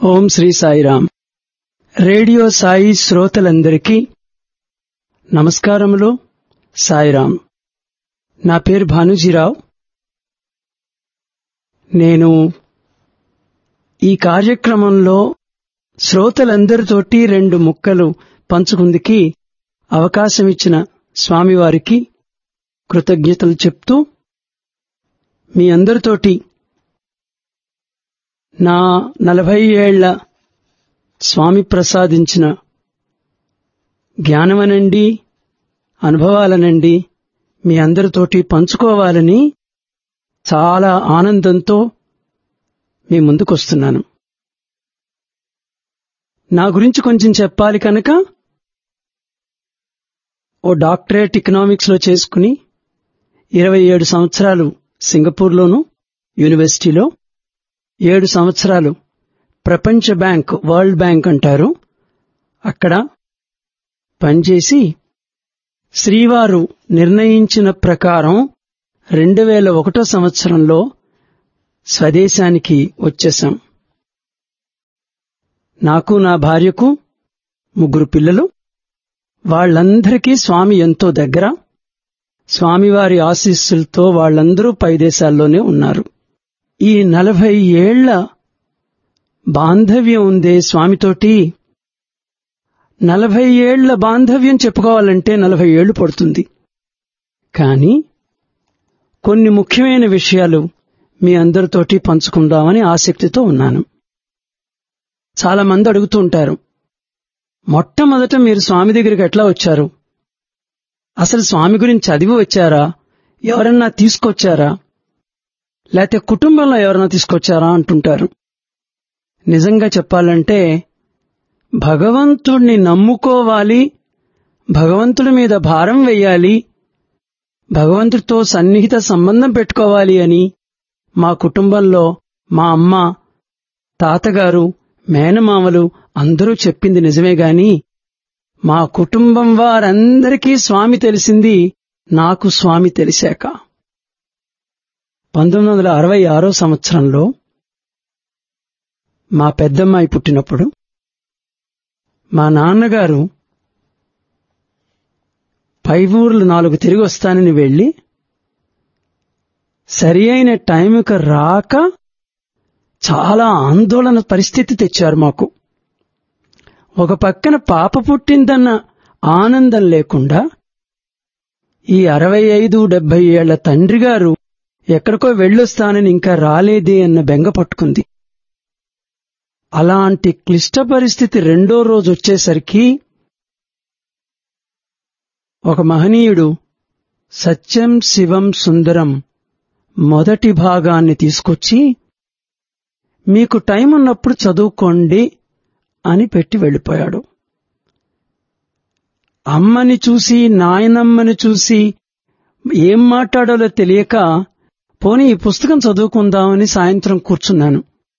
ఓం Shri Sairam radio Sai శ్రోతలందరికీ నమస్కారములు సాయిరామ్ నా పేరు భానుజీరావు నేను ఈ కార్యక్రమంలో శ్రోతలందరితోటి రెండు ముక్కలు పంచుకుందికి అవకాశం ఇచ్చిన స్వామివారికి కృతజ్ఞతలు చెప్తూ మీ అందరితోటి నా నలభై ఏళ్ల స్వామి ప్రసాదించిన జ్ఞానమనండి అనుభవాలనండి మీ అందరితోటి పంచుకోవాలని చాలా ఆనందంతో మీ ముందుకొస్తున్నాను నా గురించి కొంచెం చెప్పాలి కనుక ఓ డాక్టరేట్ ఎకనామిక్స్ లో చేసుకుని ఇరవై ఏడు సంవత్సరాలు సింగపూర్లోను యూనివర్సిటీలో ఏడు సంవత్సరాలు ప్రపంచ బ్యాంక్ వరల్డ్ బ్యాంక్ అంటారు అక్కడ పనిచేసి శ్రీవారు నిర్ణయించిన ప్రకారం రెండు వేల ఒకటో సంవత్సరంలో స్వదేశానికి వచ్చేశాం నాకు నా భార్యకు ముగ్గురు పిల్లలు వాళ్లందరికీ స్వామి ఎంతో దగ్గర స్వామివారి ఆశీస్సులతో వాళ్లందరూ పై దేశాల్లోనే ఉన్నారు ఈ నలభై ఏళ్ల బాంధవ్యం ఉందే స్వామితోటి నలభై ఏళ్ల బాంధవ్యం చెప్పుకోవాలంటే నలభై ఏళ్లు పడుతుంది కానీ కొన్ని ముఖ్యమైన విషయాలు మీ అందరితోటి పంచుకుందామని ఆసక్తితో ఉన్నాను చాలా మంది అడుగుతూ ఉంటారు మొట్టమొదట మీరు స్వామి దగ్గరికి ఎట్లా వచ్చారు అసలు స్వామి గురించి చదివి వచ్చారా ఎవరన్నా తీసుకొచ్చారా లేకపోతే కుటుంబంలో ఎవరైనా తీసుకొచ్చారా అంటుంటారు నిజంగా చెప్పాలంటే భగవంతుణ్ణి నమ్ముకోవాలి భగవంతుడి మీద భారం వెయ్యాలి భగవంతుడితో సన్నిహిత సంబంధం పెట్టుకోవాలి అని మా కుటుంబంలో మా అమ్మ తాతగారు మేనమామలు అందరూ చెప్పింది నిజమే గాని మా కుటుంబం వారందరికీ స్వామి తెలిసింది నాకు స్వామి తెలిసాక పంతొమ్మిది వందల అరవై ఆరో సంవత్సరంలో మా పెద్దమ్మాయి పుట్టినప్పుడు మా నాన్నగారు పై ఊర్లు నాలుగు తిరిగి వస్తానని వెళ్లి సరి అయిన టైంకి రాక చాలా ఆందోళన పరిస్థితి తెచ్చారు మాకు ఒక పక్కన పాప పుట్టిందన్న ఆనందం లేకుండా ఈ అరవై ఐదు డెబ్బై ఏళ్ల తండ్రి గారు ఎక్కడికో వెళ్ళొస్తానని ఇంకా రాలేదే అన్న బెంగ పట్టుకుంది అలాంటి క్లిష్ట పరిస్థితి రెండో రోజు వచ్చేసరికి ఒక మహనీయుడు సత్యం శివం సుందరం మొదటి భాగాన్ని తీసుకొచ్చి మీకు టైం ఉన్నప్పుడు చదువుకోండి అని పెట్టి వెళ్ళిపోయాడు అమ్మని చూసి నాయనమ్మని చూసి ఏం మాట్లాడాలో తెలియక పోనీ ఈ పుస్తకం చదువుకుందామని సాయంత్రం కూర్చున్నాను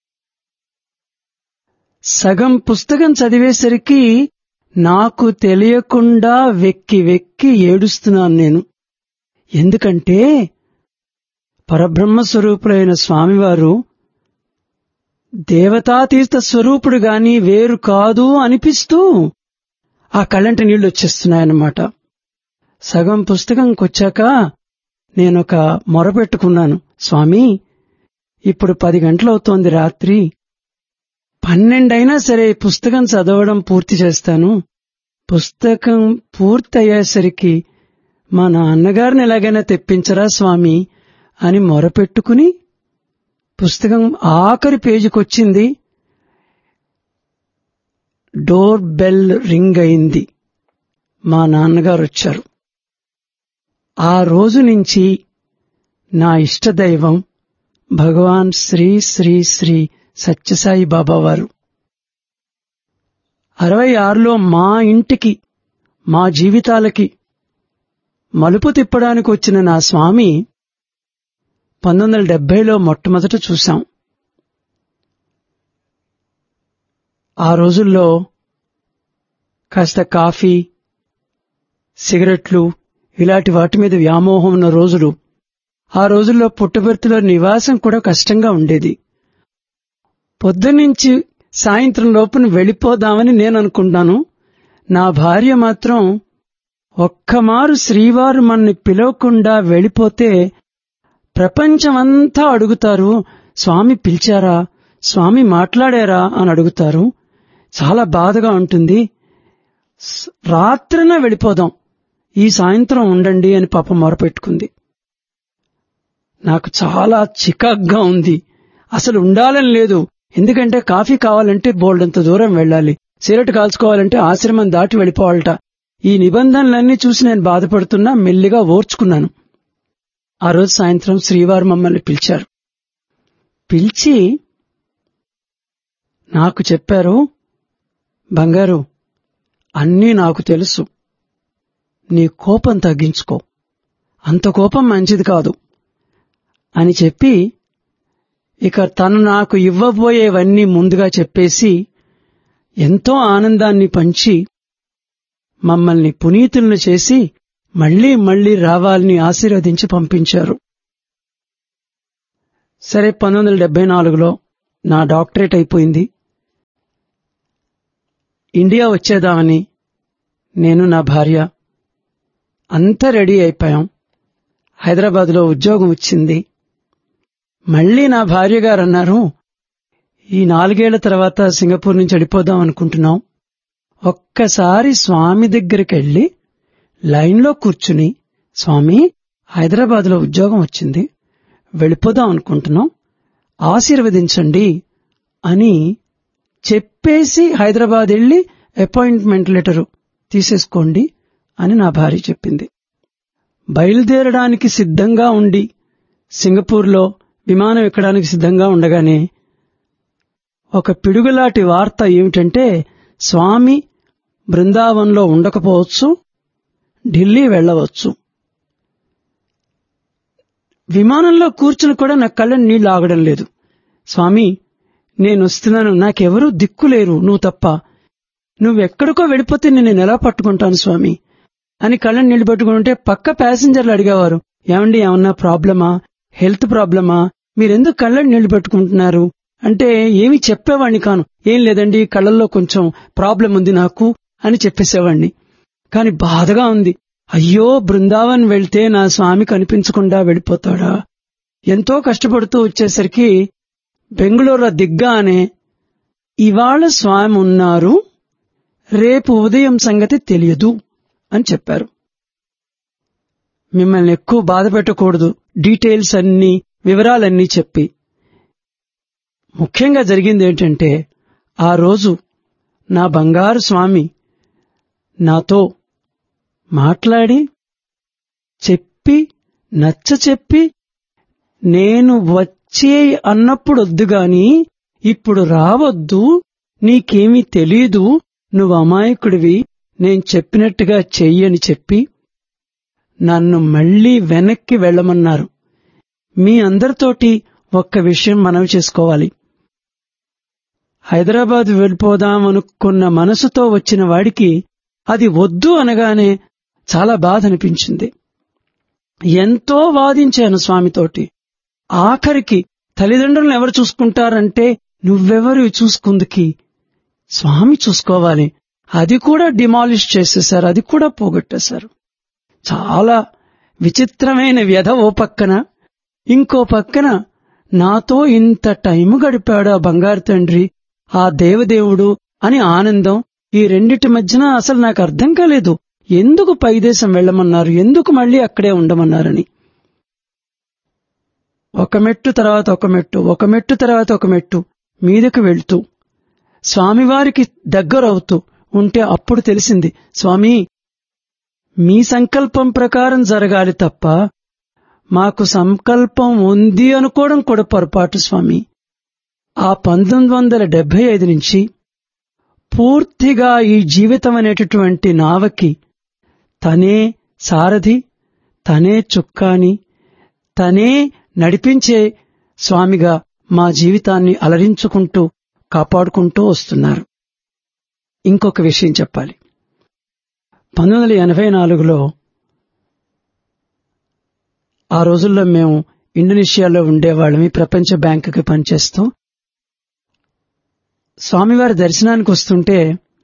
సగం పుస్తకం చదివేసరికి నాకు తెలియకుండా వెక్కి వెక్కి ఏడుస్తున్నాను నేను ఎందుకంటే పరబ్రహ్మ స్వరూపులైన స్వామివారు దేవతాతీర్థ స్వరూపుడు గాని వేరు కాదు అనిపిస్తూ ఆ కళ్ళంటి నీళ్లు వచ్చేస్తున్నాయన్నమాట సగం పుస్తకంకొచ్చాక నేనొక మొర పెట్టుకున్నాను స్వామి ఇప్పుడు పది గంటలవుతోంది రాత్రి పన్నెండైనా సరే పుస్తకం చదవడం పూర్తి చేస్తాను పుస్తకం పూర్తయ్యేసరికి మా నాన్నగారిని ఎలాగైనా తెప్పించరా స్వామి అని మొరపెట్టుకుని పుస్తకం ఆఖరి పేజీకొచ్చింది డోర్ బెల్ రింగ్ అయింది మా నాన్నగారు వచ్చారు ఆ రోజు నుంచి నా ఇష్టదైవం భగవాన్ శ్రీ శ్రీ శ్రీ సత్యసాయి బాబా వారు అరవై ఆరులో మా ఇంటికి మా జీవితాలకి మలుపు తిప్పడానికి వచ్చిన నా స్వామి పంతొమ్మిది వందల డెబ్బైలో మొట్టమొదట చూశాం ఆ రోజుల్లో కాస్త కాఫీ సిగరెట్లు ఇలాంటి వాటి మీద వ్యామోహం ఉన్న రోజులు ఆ రోజుల్లో పుట్టబర్తిలో నివాసం కూడా కష్టంగా ఉండేది పొద్దునుంచి సాయంత్రం లోపున వెళ్ళిపోదామని నేను అనుకుంటాను నా భార్య మాత్రం ఒక్కమారు శ్రీవారు మన్ని పిలవకుండా వెళ్ళిపోతే ప్రపంచమంతా అడుగుతారు స్వామి పిలిచారా స్వామి మాట్లాడారా అని అడుగుతారు చాలా బాధగా ఉంటుంది స్- రాత్రిన వెళ్ళిపోదాం ఈ సాయంత్రం ఉండండి అని పాప మొరపెట్టుకుంది నాకు చాలా చికాగ్గా ఉంది అసలు ఉండాలని లేదు ఎందుకంటే కాఫీ కావాలంటే బోల్డంత దూరం వెళ్ళాలి సిగరెట్ కాల్చుకోవాలంటే ఆశ్రమం దాటి వెళ్ళిపోవాలట ఈ నిబంధనలన్నీ చూసి నేను బాధపడుతున్నా మెల్లిగా ఓర్చుకున్నాను ఆ రోజు సాయంత్రం శ్రీవారు మమ్మల్ని పిలిచారు పిలిచి నాకు చెప్పారు బంగారు అన్నీ నాకు తెలుసు నీ కోపం తగ్గించుకో అంత కోపం మంచిది కాదు అని చెప్పి ఇక తను నాకు ఇవ్వబోయేవన్నీ ముందుగా చెప్పేసి ఎంతో ఆనందాన్ని పంచి మమ్మల్ని పునీతులను చేసి మళ్లీ మళ్లీ రావాలని ఆశీర్వదించి పంపించారు సరే పంతొమ్మిది వందల డెబ్బై నాలుగులో నా డాక్టరేట్ అయిపోయింది ఇండియా వచ్చేదామని నేను నా భార్య అంతా రెడీ అయిపోయాం హైదరాబాద్లో ఉద్యోగం వచ్చింది మళ్ళీ నా భార్య గారు అన్నారు ఈ నాలుగేళ్ల తర్వాత సింగపూర్ నుంచి వెళ్ళిపోదాం అనుకుంటున్నాం ఒక్కసారి స్వామి దగ్గరికి వెళ్ళి లైన్లో కూర్చుని స్వామి హైదరాబాద్లో ఉద్యోగం వచ్చింది వెళ్ళిపోదాం అనుకుంటున్నాం ఆశీర్వదించండి అని చెప్పేసి హైదరాబాద్ వెళ్ళి అపాయింట్మెంట్ లెటరు తీసేసుకోండి అని నా భార్య చెప్పింది బయలుదేరడానికి సిద్ధంగా ఉండి సింగపూర్లో విమానం ఎక్కడానికి సిద్ధంగా ఉండగానే ఒక పిడుగులాంటి వార్త ఏమిటంటే స్వామి బృందావనంలో ఉండకపోవచ్చు ఢిల్లీ వెళ్ళవచ్చు విమానంలో కూర్చుని కూడా నా కళ్ళ నీళ్లు ఆగడం లేదు స్వామి నేను వస్తున్నాను నాకెవరూ దిక్కులేరు నువ్వు తప్ప నువ్వెక్కడికో వెళ్ళిపోతే నేను ఎలా పట్టుకుంటాను స్వామి అని కళ్ళని నీళ్లు పట్టుకుంటే పక్క ప్యాసింజర్లు అడిగేవారు ఏమండి ఏమన్నా ప్రాబ్లమా హెల్త్ ప్రాబ్లమా మీరెందుకు కళ్ళని నీళ్లు పెట్టుకుంటున్నారు అంటే ఏమి చెప్పేవాణ్ణి కాను ఏం లేదండి కళ్ళల్లో కొంచెం ప్రాబ్లం ఉంది నాకు అని చెప్పేసేవాణ్ణి కాని బాధగా ఉంది అయ్యో బృందావన్ వెళ్తే నా స్వామి కనిపించకుండా వెళ్ళిపోతాడా ఎంతో కష్టపడుతూ వచ్చేసరికి బెంగళూరులో దిగ్గానే ఇవాళ స్వామి ఉన్నారు రేపు ఉదయం సంగతి తెలియదు అని చెప్పారు మిమ్మల్ని ఎక్కువ బాధ పెట్టకూడదు డీటెయిల్స్ అన్ని వివరాలన్నీ చెప్పి ముఖ్యంగా జరిగింది ఏంటంటే ఆ రోజు నా బంగారు స్వామి నాతో మాట్లాడి చెప్పి నచ్చ చెప్పి నేను వచ్చే అన్నప్పుడు వద్దు గాని ఇప్పుడు రావద్దు నీకేమీ తెలీదు నువ్వు అమాయకుడివి నేను చెప్పినట్టుగా చెయ్యని చెప్పి నన్ను మళ్లీ వెనక్కి వెళ్ళమన్నారు మీ అందరితోటి ఒక్క విషయం మనవి చేసుకోవాలి హైదరాబాద్ వెళ్ళిపోదామనుకున్న మనసుతో వచ్చిన వాడికి అది వద్దు అనగానే చాలా బాధ అనిపించింది ఎంతో వాదించాను స్వామితోటి ఆఖరికి తల్లిదండ్రులను ఎవరు చూసుకుంటారంటే నువ్వెవరు చూసుకుందుకి స్వామి చూసుకోవాలి అది కూడా డిమాలిష్ చేసేశారు అది కూడా పోగొట్టేశారు చాలా విచిత్రమైన వ్యధ ఓ పక్కన ఇంకో పక్కన నాతో ఇంత టైం గడిపాడు ఆ బంగారు తండ్రి ఆ దేవదేవుడు అని ఆనందం ఈ రెండిటి మధ్యన అసలు నాకు అర్థం కాలేదు ఎందుకు పైదేశం వెళ్ళమన్నారు ఎందుకు మళ్ళీ అక్కడే ఉండమన్నారని ఒక మెట్టు తర్వాత ఒక మెట్టు ఒక మెట్టు తర్వాత ఒక మెట్టు మీదకు వెళ్తూ స్వామివారికి దగ్గరవుతూ ఉంటే అప్పుడు తెలిసింది స్వామి మీ సంకల్పం ప్రకారం జరగాలి తప్ప మాకు సంకల్పం ఉంది అనుకోవడం కూడా పొరపాటు స్వామి ఆ పంతొమ్మిది వందల డెబ్బై ఐదు నుంచి పూర్తిగా ఈ జీవితం అనేటటువంటి నావకి తనే సారథి తనే చుక్కాని తనే నడిపించే స్వామిగా మా జీవితాన్ని అలరించుకుంటూ కాపాడుకుంటూ వస్తున్నారు ఇంకొక విషయం చెప్పాలి పంతొమ్మిది వందల ఎనభై నాలుగులో ఆ రోజుల్లో మేము ఇండోనేషియాలో ఉండేవాళ్ళమి ప్రపంచ బ్యాంకుకి పనిచేస్తూ స్వామివారి దర్శనానికి వస్తుంటే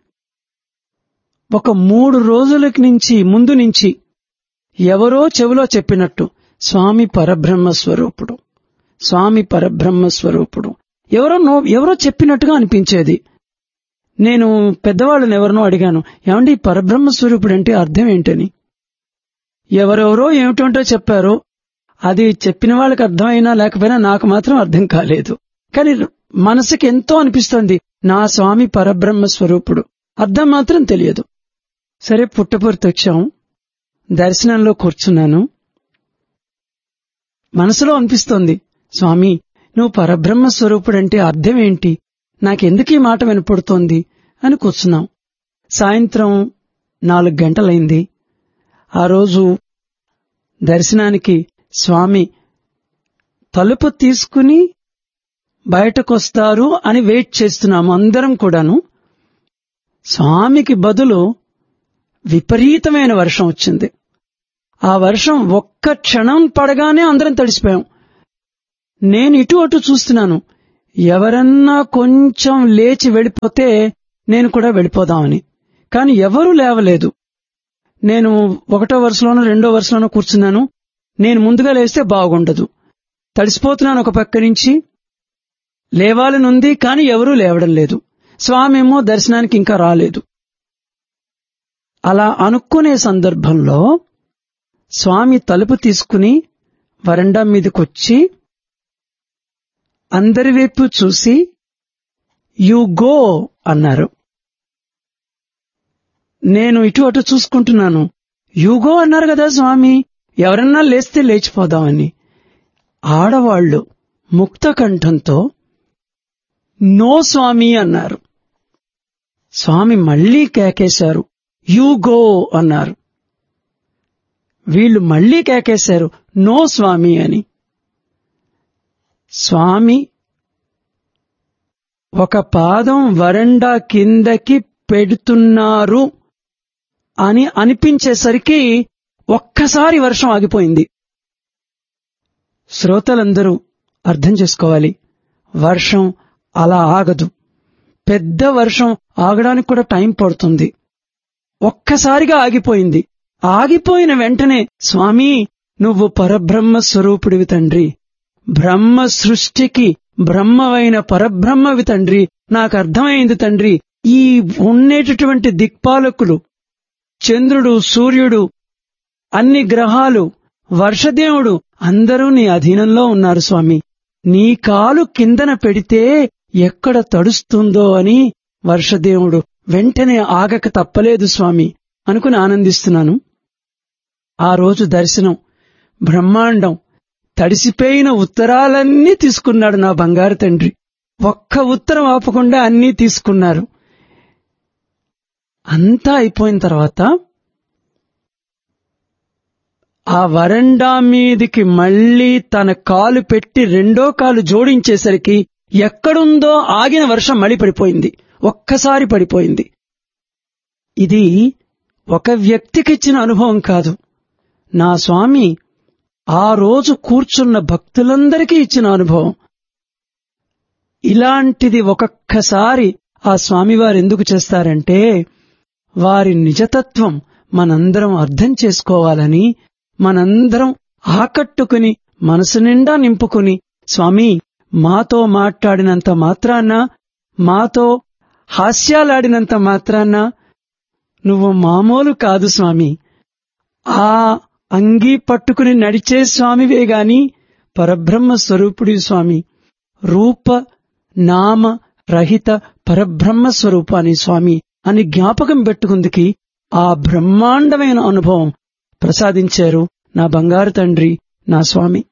ఒక మూడు రోజులకి నుంచి ముందు నుంచి ఎవరో చెవిలో చెప్పినట్టు స్వామి పరబ్రహ్మ స్వరూపుడు స్వామి పరబ్రహ్మ స్వరూపుడు ఎవరో నో- ఎవరో చెప్పినట్టుగా అనిపించేది నేను పెద్దవాళ్ళని ఎవరినో అడిగాను ఏమండి ఈ పరబ్రహ్మ స్వరూపుడు అంటే అర్థం ఏంటని ఎవరెవరో ఏమిటంటో చెప్పారు అది చెప్పిన వాళ్ళకి అర్థమైనా లేకపోయినా నాకు మాత్రం అర్థం కాలేదు కానీ మనసుకి ఎంతో అనిపిస్తోంది నా స్వామి పరబ్రహ్మ స్వరూపుడు అర్థం మాత్రం తెలియదు సరే పుట్టపర్తి వచ్చాం దర్శనంలో కూర్చున్నాను మనసులో అనిపిస్తోంది స్వామి నువ్వు పరబ్రహ్మ స్వరూపుడంటే అర్థం ఏంటి నాకెందుకు ఈ మాట వినపడుతోంది అని కూర్చున్నాం సాయంత్రం నాలుగు గంటలైంది ఆ రోజు దర్శనానికి స్వామి తలుపు తీసుకుని బయటకొస్తారు అని వెయిట్ చేస్తున్నాము అందరం కూడాను స్వామికి బదులు విపరీతమైన వర్షం వచ్చింది ఆ వర్షం ఒక్క క్షణం పడగానే అందరం తడిసిపోయాం నేను ఇటు అటు చూస్తున్నాను ఎవరన్నా కొంచెం లేచి వెళ్ళిపోతే నేను కూడా వెళ్ళిపోదామని కాని ఎవరూ లేవలేదు నేను ఒకటో వరుసలోనో రెండో వరుసలోనో కూర్చున్నాను నేను ముందుగా లేస్తే బాగుండదు తడిసిపోతున్నాను ఒక పక్క నుంచి లేవాలనుంది కాని ఎవరూ లేవడం లేదు స్వామి ఏమో దర్శనానికి ఇంకా రాలేదు అలా అనుకునే సందర్భంలో స్వామి తలుపు తీసుకుని వరండా మీదకొచ్చి అందరి వైపు చూసి యు గో అన్నారు నేను ఇటు అటు చూసుకుంటున్నాను యుగో అన్నారు కదా స్వామి ఎవరన్నా లేస్తే లేచిపోదామని ఆడవాళ్లు ముక్త కంఠంతో నో స్వామి అన్నారు స్వామి మళ్లీ కేకేశారు యు గో అన్నారు వీళ్ళు మళ్లీ కేకేశారు నో స్వామి అని స్వామి ఒక పాదం వరండా కిందకి పెడుతున్నారు అని అనిపించేసరికి ఒక్కసారి వర్షం ఆగిపోయింది శ్రోతలందరూ అర్థం చేసుకోవాలి వర్షం అలా ఆగదు పెద్ద వర్షం ఆగడానికి కూడా టైం పడుతుంది ఒక్కసారిగా ఆగిపోయింది ఆగిపోయిన వెంటనే స్వామి నువ్వు పరబ్రహ్మ స్వరూపుడివి తండ్రి బ్రహ్మ సృష్టికి బ్రహ్మవైన పరబ్రహ్మవి తండ్రి నాకు అర్థమైంది తండ్రి ఈ ఉండేటటువంటి దిక్పాలకులు చంద్రుడు సూర్యుడు అన్ని గ్రహాలు వర్షదేవుడు అందరూ నీ అధీనంలో ఉన్నారు స్వామి నీ కాలు కిందన పెడితే ఎక్కడ తడుస్తుందో అని వర్షదేవుడు వెంటనే ఆగక తప్పలేదు స్వామి అనుకుని ఆనందిస్తున్నాను ఆ రోజు దర్శనం బ్రహ్మాండం తడిసిపోయిన ఉత్తరాలన్నీ తీసుకున్నాడు నా బంగారు తండ్రి ఒక్క ఉత్తరం ఆపకుండా అన్నీ తీసుకున్నారు అంతా అయిపోయిన తర్వాత ఆ వరండా మీదికి మళ్లీ తన కాలు పెట్టి రెండో కాలు జోడించేసరికి ఎక్కడుందో ఆగిన వర్షం మళ్ళీ పడిపోయింది ఒక్కసారి పడిపోయింది ఇది ఒక వ్యక్తికిచ్చిన అనుభవం కాదు నా స్వామి ఆ రోజు కూర్చున్న భక్తులందరికీ ఇచ్చిన అనుభవం ఇలాంటిది ఒక్కొక్కసారి ఆ స్వామివారు ఎందుకు చేస్తారంటే వారి నిజతత్వం మనందరం అర్థం చేసుకోవాలని మనందరం ఆకట్టుకుని మనసు నిండా నింపుకుని స్వామి మాతో మాట్లాడినంత మాత్రాన మాతో హాస్యాలాడినంత మాత్రాన నువ్వు మామూలు కాదు స్వామి ఆ అంగీ పట్టుకుని నడిచే స్వామివే గాని పరబ్రహ్మ స్వరూపుడి స్వామి రూప నామ రహిత పరబ్రహ్మ స్వరూపాని స్వామి అని జ్ఞాపకం పెట్టుకుందికి ఆ బ్రహ్మాండమైన అనుభవం ప్రసాదించారు నా బంగారు తండ్రి నా స్వామి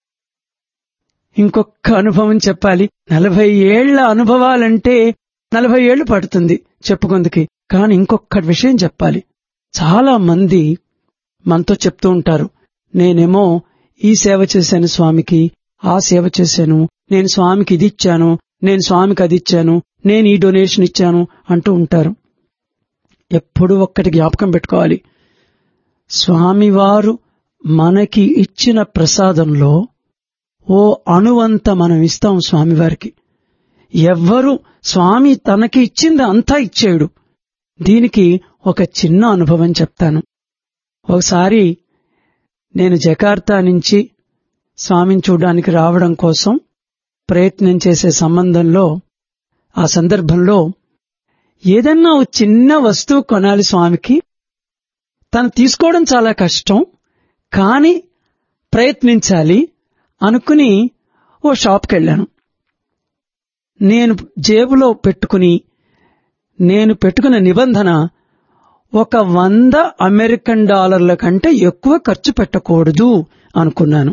ఇంకొక అనుభవం చెప్పాలి నలభై ఏళ్ల అనుభవాలంటే నలభై ఏళ్లు పడుతుంది చెప్పుకుందుకి కాని ఇంకొక విషయం చెప్పాలి చాలా మంది మనతో చెప్తూ ఉంటారు నేనేమో ఈ సేవ చేశాను స్వామికి ఆ సేవ చేశాను నేను స్వామికి ఇది ఇచ్చాను నేను స్వామికి అది ఇచ్చాను నేను ఈ డొనేషన్ ఇచ్చాను అంటూ ఉంటారు ఎప్పుడు ఒక్కటి జ్ఞాపకం పెట్టుకోవాలి స్వామివారు మనకి ఇచ్చిన ప్రసాదంలో ఓ అణువంత మనం ఇస్తాం స్వామివారికి ఎవ్వరు స్వామి తనకి ఇచ్చింది అంతా ఇచ్చేయుడు దీనికి ఒక చిన్న అనుభవం చెప్తాను ఒకసారి నేను జకార్తా నుంచి స్వామిని చూడడానికి రావడం కోసం ప్రయత్నం చేసే సంబంధంలో ఆ సందర్భంలో ఏదన్నా ఒక చిన్న వస్తువు కొనాలి స్వామికి తను తీసుకోవడం చాలా కష్టం కానీ ప్రయత్నించాలి అనుకుని ఓ షాప్కి వెళ్ళాను నేను జేబులో పెట్టుకుని నేను పెట్టుకున్న నిబంధన ఒక వంద అమెరికన్ డాలర్ల కంటే ఎక్కువ ఖర్చు పెట్టకూడదు అనుకున్నాను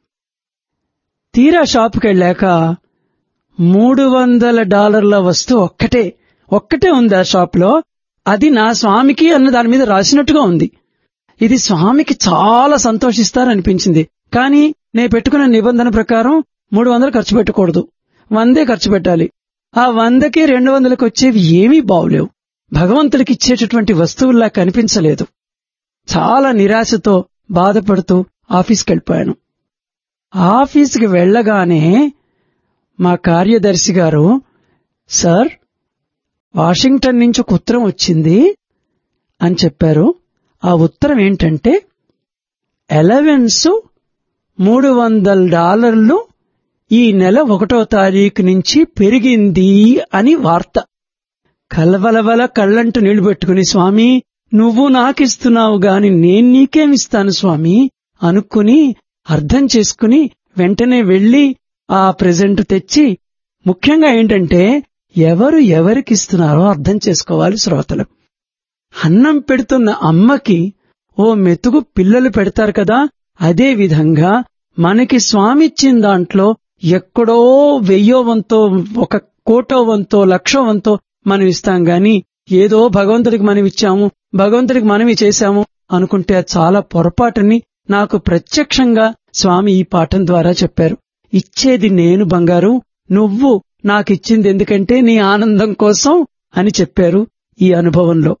తీరా షాప్కి వెళ్ళాక మూడు వందల డాలర్ల వస్తువు ఒక్కటే ఒక్కటే ఉంది ఆ షాప్లో అది నా స్వామికి అన్న దాని మీద రాసినట్టుగా ఉంది ఇది స్వామికి చాలా సంతోషిస్తారనిపించింది కానీ నేను పెట్టుకున్న నిబంధన ప్రకారం మూడు వందలు ఖర్చు పెట్టకూడదు వందే ఖర్చు పెట్టాలి ఆ వందకి రెండు వందలకు వచ్చేవి ఏమీ బావులేవు భగవంతుడికి ఇచ్చేటటువంటి వస్తువుల్లా కనిపించలేదు చాలా నిరాశతో బాధపడుతూ ఆఫీస్కి వెళ్ళిపోయాను ఆఫీస్కి వెళ్ళగానే మా కార్యదర్శి గారు సార్ వాషింగ్టన్ నుంచి ఒక ఉత్తరం వచ్చింది అని చెప్పారు ఆ ఉత్తరం ఏంటంటే ఎలవెన్స్ మూడు వందల డాలర్లు ఈ నెల ఒకటో తారీఖు నుంచి పెరిగింది అని వార్త కలవలవల కళ్ళంటూ నీళ్లు పెట్టుకుని స్వామి నువ్వు నాకిస్తున్నావు గాని నేను నీకేమిస్తాను స్వామి అనుకుని అర్థం చేసుకుని వెంటనే వెళ్లి ఆ ప్రెజెంట్ తెచ్చి ముఖ్యంగా ఏంటంటే ఎవరు ఎవరికిస్తున్నారో అర్థం చేసుకోవాలి శ్రోతలు అన్నం పెడుతున్న అమ్మకి ఓ మెతుకు పిల్లలు పెడతారు కదా అదే విధంగా మనకి స్వామి ఇచ్చిన దాంట్లో ఎక్కడో వెయ్యో వంతో ఒక కోటో వంతో లక్షో వంతో మనం ఇస్తాం గాని ఏదో భగవంతుడికి మనం ఇచ్చాము భగవంతుడికి మనవి చేశాము అనుకుంటే అది చాలా పొరపాటని నాకు ప్రత్యక్షంగా స్వామి ఈ పాఠం ద్వారా చెప్పారు ఇచ్చేది నేను బంగారు నువ్వు నాకిచ్చింది ఎందుకంటే నీ ఆనందం కోసం అని చెప్పారు ఈ అనుభవంలో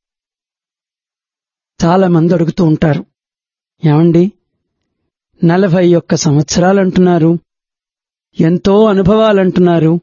చాలా మంది అడుగుతూ ఉంటారు ఏమండి నలభై ఒక్క సంవత్సరాలంటున్నారు ఎంతో అనుభవాలంటున్నారు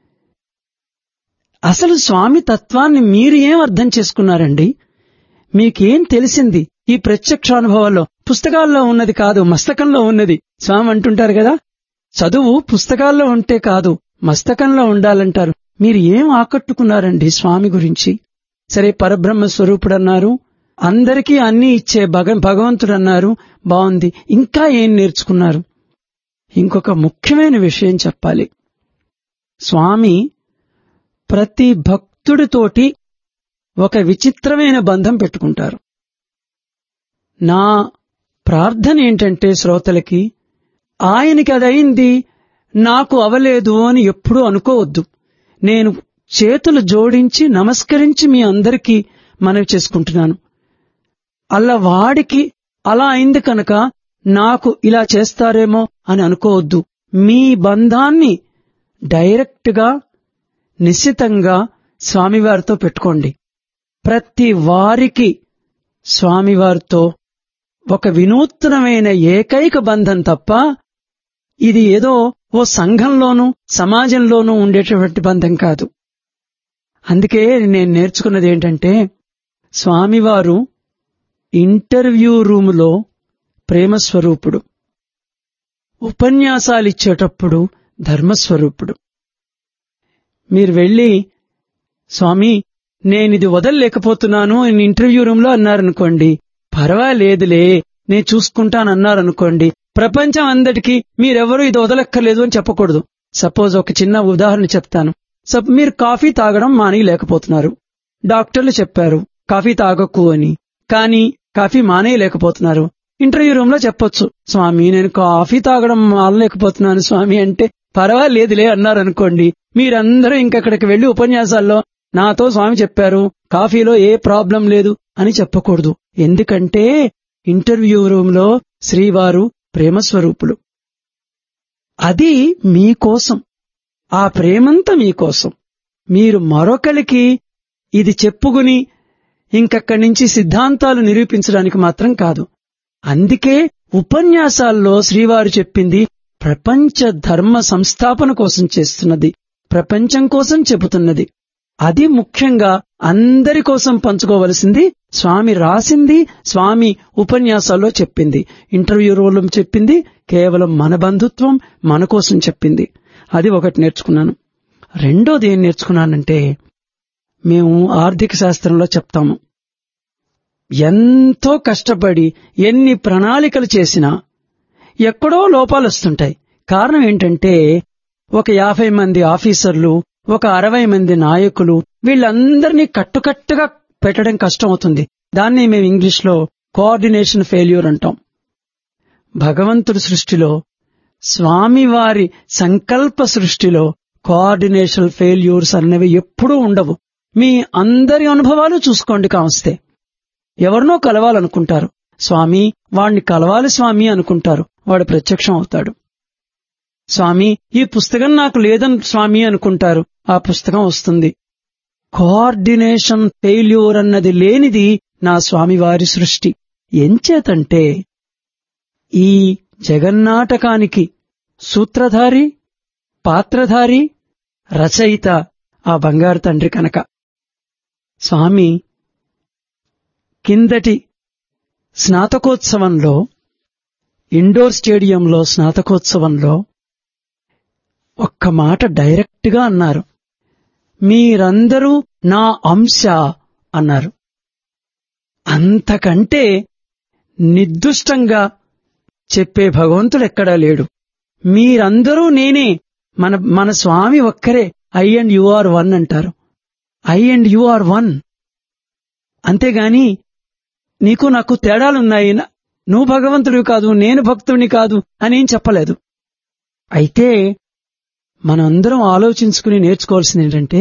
అసలు స్వామి తత్వాన్ని మీరు ఏం అర్థం చేసుకున్నారండి మీకేం తెలిసింది ఈ ప్రత్యక్షానుభవాల్లో పుస్తకాల్లో ఉన్నది కాదు మస్తకంలో ఉన్నది స్వామి అంటుంటారు కదా చదువు పుస్తకాల్లో ఉంటే కాదు మస్తకంలో ఉండాలంటారు మీరు ఏం ఆకట్టుకున్నారండి స్వామి గురించి సరే పరబ్రహ్మ స్వరూపుడన్నారు అందరికీ అన్ని ఇచ్చే భగ భగవంతుడన్నారు బాగుంది ఇంకా ఏం నేర్చుకున్నారు ఇంకొక ముఖ్యమైన విషయం చెప్పాలి స్వామి ప్రతి భక్తుడితోటి ఒక విచిత్రమైన బంధం పెట్టుకుంటారు నా ప్రార్థన ఏంటంటే శ్రోతలకి ఆయనకి అదయింది నాకు అవలేదు అని ఎప్పుడూ అనుకోవద్దు నేను చేతులు జోడించి నమస్కరించి మీ అందరికీ మనవి చేసుకుంటున్నాను అలా వాడికి అలా అయింది కనుక నాకు ఇలా చేస్తారేమో అని అనుకోవద్దు మీ బంధాన్ని డైరెక్ట్ గా నిశ్చితంగా స్వామివారితో పెట్టుకోండి ప్రతి వారికి స్వామివారితో ఒక వినూత్నమైన ఏకైక బంధం తప్ప ఇది ఏదో ఓ సంఘంలోనూ సమాజంలోనూ ఉండేటటువంటి బంధం కాదు అందుకే నేను నేర్చుకున్నది ఏంటంటే స్వామివారు ఇంటర్వ్యూ రూములో ప్రేమస్వరూపుడు ఉపన్యాసాలిచ్చేటప్పుడు ధర్మస్వరూపుడు మీరు వెళ్ళి స్వామి నేనిది వదలలేకపోతున్నాను అని ఇంటర్వ్యూ రూమ్ లో అన్నారనుకోండి పర్వాలేదులే నేను చూసుకుంటానన్నారనుకోండి ప్రపంచం అందటికీ మీరెవరూ ఇది వదలక్కర్లేదు అని చెప్పకూడదు సపోజ్ ఒక చిన్న ఉదాహరణ చెప్తాను సప్ మీరు కాఫీ తాగడం మానేయలేకపోతున్నారు డాక్టర్లు చెప్పారు కాఫీ తాగకు అని కానీ కాఫీ మానేయలేకపోతున్నారు ఇంటర్వ్యూ రూమ్ లో చెప్పొచ్చు స్వామి నేను కాఫీ తాగడం మానలేకపోతున్నాను స్వామి అంటే పర్వాలేదులే అన్నారనుకోండి మీరందరూ ఇంకక్కడికి వెళ్లి ఉపన్యాసాల్లో నాతో స్వామి చెప్పారు కాఫీలో ఏ ప్రాబ్లం లేదు అని చెప్పకూడదు ఎందుకంటే ఇంటర్వ్యూ రూమ్ లో శ్రీవారు ప్రేమస్వరూపులు అది మీకోసం ఆ ప్రేమంతా మీకోసం మీరు మరొకరికి ఇది చెప్పుకుని ఇంకక్కడి నుంచి సిద్ధాంతాలు నిరూపించడానికి మాత్రం కాదు అందుకే ఉపన్యాసాల్లో శ్రీవారు చెప్పింది ప్రపంచ ధర్మ సంస్థాపన కోసం చేస్తున్నది ప్రపంచం కోసం చెబుతున్నది అది ముఖ్యంగా అందరి కోసం పంచుకోవలసింది స్వామి రాసింది స్వామి ఉపన్యాసాల్లో చెప్పింది ఇంటర్వ్యూ రోల్లో చెప్పింది కేవలం మన బంధుత్వం మన కోసం చెప్పింది అది ఒకటి నేర్చుకున్నాను రెండోది ఏం నేర్చుకున్నానంటే మేము ఆర్థిక శాస్త్రంలో చెప్తాము ఎంతో కష్టపడి ఎన్ని ప్రణాళికలు చేసినా ఎక్కడో లోపాలు వస్తుంటాయి కారణం ఏంటంటే ఒక యాభై మంది ఆఫీసర్లు ఒక అరవై మంది నాయకులు వీళ్ళందరినీ కట్టుకట్టుగా పెట్టడం కష్టం అవుతుంది దాన్ని మేము ఇంగ్లీష్ లో కోఆర్డినేషన్ ఫెయిల్యూర్ అంటాం భగవంతుడి సృష్టిలో స్వామివారి సంకల్ప సృష్టిలో కోఆర్డినేషన్ ఫెయిల్యూర్స్ అనేవి ఎప్పుడూ ఉండవు మీ అందరి అనుభవాలు చూసుకోండి కావస్తే ఎవరినో కలవాలనుకుంటారు స్వామి వాణ్ణి కలవాలి స్వామి అనుకుంటారు వాడు ప్రత్యక్షం అవుతాడు స్వామి ఈ పుస్తకం నాకు లేదని స్వామి అనుకుంటారు ఆ పుస్తకం వస్తుంది కోఆర్డినేషన్ ఫెయిల్యూర్ అన్నది లేనిది నా స్వామివారి సృష్టి ఎంచేతంటే ఈ జగన్నాటకానికి సూత్రధారి పాత్రధారి రచయిత ఆ బంగారు తండ్రి కనుక స్వామి కిందటి స్నాతకోత్సవంలో ఇండోర్ స్టేడియంలో స్నాతకోత్సవంలో ఒక్క మాట డైరెక్ట్ గా అన్నారు మీరందరూ నా అంశ అన్నారు అంతకంటే నిర్దుష్టంగా చెప్పే భగవంతుడు ఎక్కడా లేడు మీరందరూ నేనే మన మన స్వామి ఒక్కరే I and you are one అంటారు I and you are one అంతేగాని నీకు నాకు తేడాలున్నాయి నువ్వు భగవంతుడివి కాదు నేను భక్తుడిని కాదు అని ఏం చెప్పలేదు అయితే మనందరం ఆలోచించుకుని నేర్చుకోవాల్సింది ఏంటంటే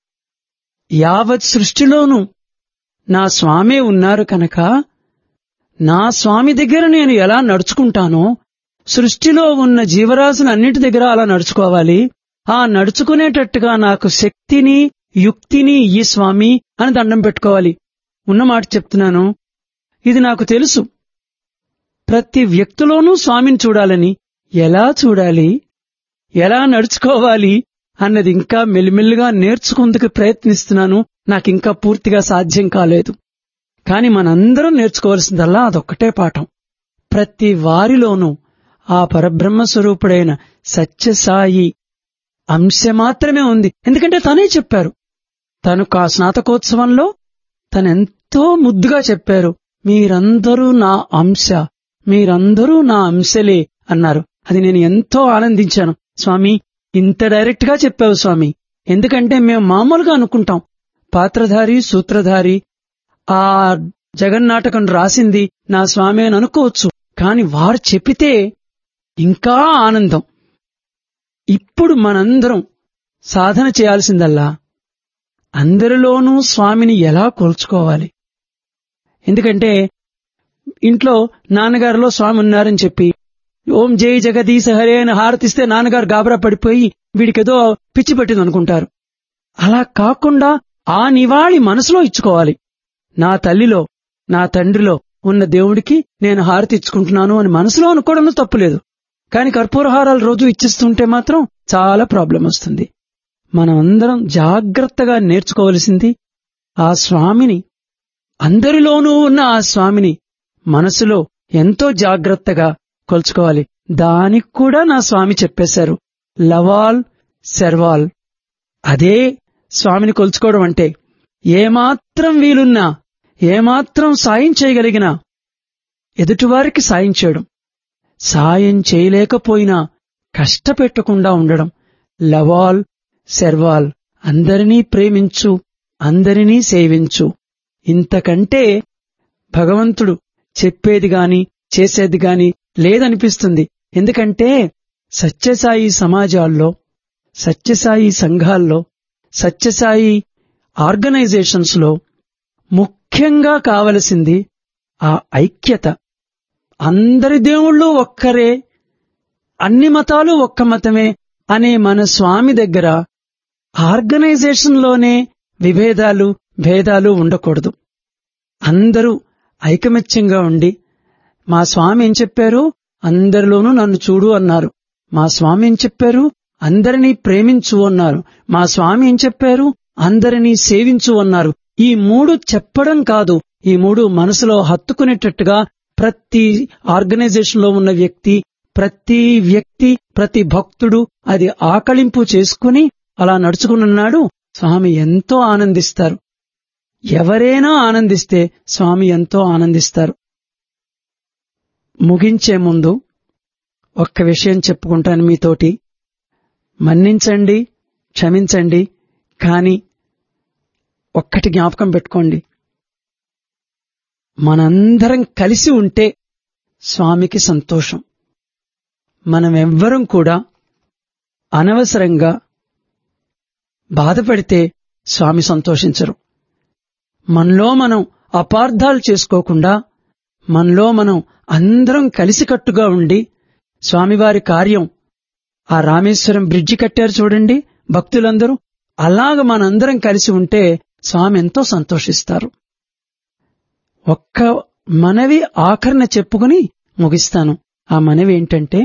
యావత్ సృష్టిలోనూ నా స్వామే ఉన్నారు కనుక నా స్వామి దగ్గర నేను ఎలా నడుచుకుంటానో సృష్టిలో ఉన్న జీవరాశులన్నిటి దగ్గర అలా నడుచుకోవాలి ఆ నడుచుకునేటట్టుగా నాకు శక్తిని యుక్తిని ఈ స్వామి అని దండం పెట్టుకోవాలి ఉన్న మాట చెప్తున్నాను ఇది నాకు తెలుసు ప్రతి వ్యక్తిలోనూ స్వామిని చూడాలని ఎలా చూడాలి ఎలా నడుచుకోవాలి అన్నది ఇంకా మెల్లిమెల్లిగా నేర్చుకుందుకు ప్రయత్నిస్తున్నాను నాకింకా పూర్తిగా సాధ్యం కాలేదు కాని మనందరం నేర్చుకోవాల్సిందల్లా అదొక్కటే పాఠం ప్రతి వారిలోనూ ఆ పరబ్రహ్మ స్వరూపుడైన సత్యసాయి అంశ మాత్రమే ఉంది ఎందుకంటే తనే చెప్పారు తను ఆ స్నాతకోత్సవంలో తనెంతో ముద్దుగా చెప్పారు మీరందరూ నా అంశ మీరందరూ నా అంశలే అన్నారు అది నేను ఎంతో ఆనందించాను స్వామి ఇంత డైరెక్ట్ గా చెప్పావు స్వామి ఎందుకంటే మేము మామూలుగా అనుకుంటాం పాత్రధారి సూత్రధారి ఆ జగన్నాటకం రాసింది నా స్వామి అని అనుకోవచ్చు కాని వారు చెప్పితే ఇంకా ఆనందం ఇప్పుడు మనందరం సాధన చేయాల్సిందల్లా అందరిలోనూ స్వామిని ఎలా కొలుచుకోవాలి ఎందుకంటే ఇంట్లో నాన్నగారిలో స్వామి ఉన్నారని చెప్పి ఓం జై జగదీశ హరే అని హారతిస్తే నాన్నగారు గాబరా పడిపోయి వీడికేదో పిచ్చి పట్టింది అనుకుంటారు అలా కాకుండా ఆ నివాళి మనసులో ఇచ్చుకోవాలి నా తల్లిలో నా తండ్రిలో ఉన్న దేవుడికి నేను హారతి ఇచ్చుకుంటున్నాను అని మనసులో అనుకోవడంలో తప్పులేదు కాని కర్పూరహారాలు రోజు ఇచ్చిస్తుంటే మాత్రం చాలా ప్రాబ్లం వస్తుంది మనం అందరం జాగ్రత్తగా నేర్చుకోవలసింది ఆ స్వామిని అందరిలోనూ ఉన్న ఆ స్వామిని మనసులో ఎంతో జాగ్రత్తగా కొలుచుకోవాలి దానికి కూడా నా స్వామి చెప్పేశారు లవాల్ శర్వాల్ అదే స్వామిని కొలుచుకోవడం అంటే ఏమాత్రం వీలున్నా ఏమాత్రం సాయం చేయగలిగినా ఎదుటివారికి సాయం చేయడం సాయం చేయలేకపోయినా కష్టపెట్టకుండా ఉండడం లవాల్ శర్వాల్ అందరినీ ప్రేమించు అందరినీ సేవించు ఇంతకంటే భగవంతుడు చెప్పేది గాని చేసేది గాని లేదనిపిస్తుంది ఎందుకంటే సత్యసాయి సమాజాల్లో సత్యసాయి సంఘాల్లో సత్యసాయి ఆర్గనైజేషన్స్ లో ముఖ్యంగా కావలసింది ఆ ఐక్యత అందరి దేవుళ్ళు ఒక్కరే అన్ని మతాలు ఒక్క మతమే అనే మన స్వామి దగ్గర ఆర్గనైజేషన్లోనే విభేదాలు భేదాలు ఉండకూడదు అందరూ ఐకమత్యంగా ఉండి మా స్వామి ఏం చెప్పారు అందరిలోనూ నన్ను చూడు అన్నారు మా స్వామి ఏం చెప్పారు అందరినీ ప్రేమించు అన్నారు మా స్వామి ఏం చెప్పారు అందరినీ సేవించు అన్నారు ఈ మూడు చెప్పడం కాదు ఈ మూడు మనసులో హత్తుకునేటట్టుగా ప్రతి ఆర్గనైజేషన్ లో ఉన్న వ్యక్తి ప్రతి వ్యక్తి ప్రతి భక్తుడు అది ఆకలింపు చేసుకుని అలా నడుచుకున్నాడు స్వామి ఎంతో ఆనందిస్తారు ఎవరైనా ఆనందిస్తే స్వామి ఎంతో ఆనందిస్తారు ముగించే ముందు ఒక్క విషయం చెప్పుకుంటాను మీతోటి మన్నించండి క్షమించండి కాని ఒక్కటి జ్ఞాపకం పెట్టుకోండి మనందరం కలిసి ఉంటే స్వామికి సంతోషం మనం ఎవ్వరం కూడా అనవసరంగా బాధపడితే స్వామి సంతోషించరు మనలో మనం అపార్థాలు చేసుకోకుండా మనలో మనం అందరం కలిసికట్టుగా ఉండి స్వామివారి కార్యం ఆ రామేశ్వరం బ్రిడ్జి కట్టారు చూడండి భక్తులందరూ అలాగ మనందరం కలిసి ఉంటే స్వామి ఎంతో సంతోషిస్తారు ఒక్క మనవి ఆఖరణ చెప్పుకుని ముగిస్తాను ఆ మనవి ఏంటంటే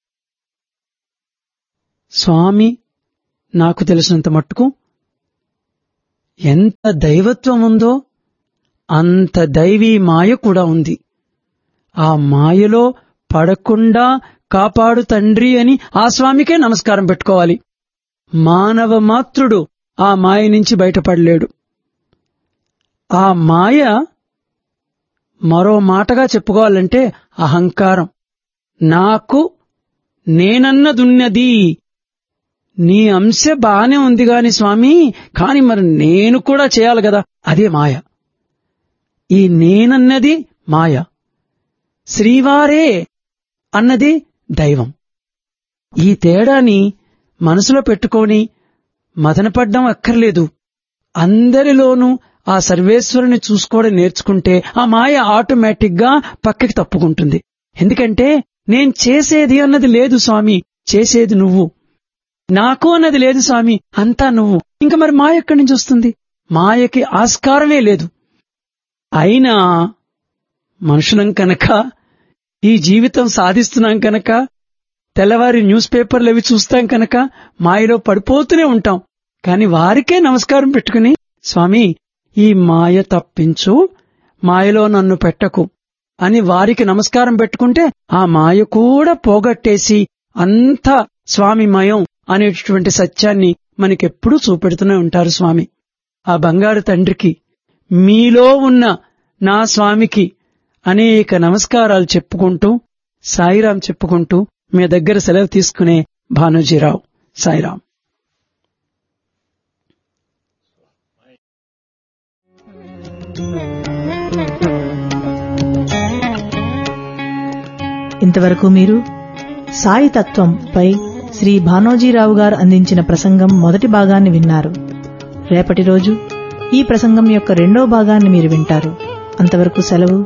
స్వామి నాకు తెలిసినంత మట్టుకు ఎంత దైవత్వం ఉందో అంత దైవీ మాయ కూడా ఉంది ఆ మాయలో పడకుండా కాపాడు తండ్రి అని ఆ స్వామికే నమస్కారం పెట్టుకోవాలి మానవ మాత్రుడు ఆ మాయ నుంచి బయటపడలేడు ఆ మాయ మరో మాటగా చెప్పుకోవాలంటే అహంకారం నాకు నేనన్నదున్నది నీ అంశ బానే ఉంది గాని స్వామి కాని మరి నేను కూడా చేయాలి కదా అదే మాయ ఈ నేనన్నది మాయ శ్రీవారే అన్నది దైవం ఈ తేడాని మనసులో పెట్టుకొని మదనపడ్డం అక్కర్లేదు అందరిలోనూ ఆ సర్వేశ్వరుని చూసుకోవడం నేర్చుకుంటే ఆ మాయ ఆటోమేటిక్ గా పక్కకి తప్పుకుంటుంది ఎందుకంటే నేను చేసేది అన్నది లేదు స్వామి చేసేది నువ్వు నాకు అన్నది లేదు స్వామి అంతా నువ్వు ఇంకా మరి మాయ ఎక్కడి నుంచి వస్తుంది మాయకి ఆస్కారమే లేదు అయినా మనుషులం కనుక ఈ జీవితం సాధిస్తున్నాం కనుక తెల్లవారి న్యూస్ పేపర్లు అవి చూస్తాం కనుక మాయలో పడిపోతూనే ఉంటాం కాని వారికే నమస్కారం పెట్టుకుని స్వామి ఈ మాయ తప్పించు మాయలో నన్ను పెట్టకు అని వారికి నమస్కారం పెట్టుకుంటే ఆ మాయ కూడా పోగొట్టేసి అంతా స్వామిమయం అనేటటువంటి సత్యాన్ని మనకెప్పుడూ చూపెడుతూనే ఉంటారు స్వామి ఆ బంగారు తండ్రికి మీలో ఉన్న నా స్వామికి అనేక నమస్కారాలు చెప్పుకుంటూ సాయిరాం చెప్పుకుంటూ మీ దగ్గర సెలవు తీసుకునే భానుజీరావు సాయిరాం ఇంతవరకు మీరు సాయి తత్వంపై శ్రీ భానోజీరావు గారు అందించిన ప్రసంగం మొదటి భాగాన్ని విన్నారు రేపటి రోజు ఈ ప్రసంగం యొక్క రెండో భాగాన్ని మీరు వింటారు అంతవరకు సెలవు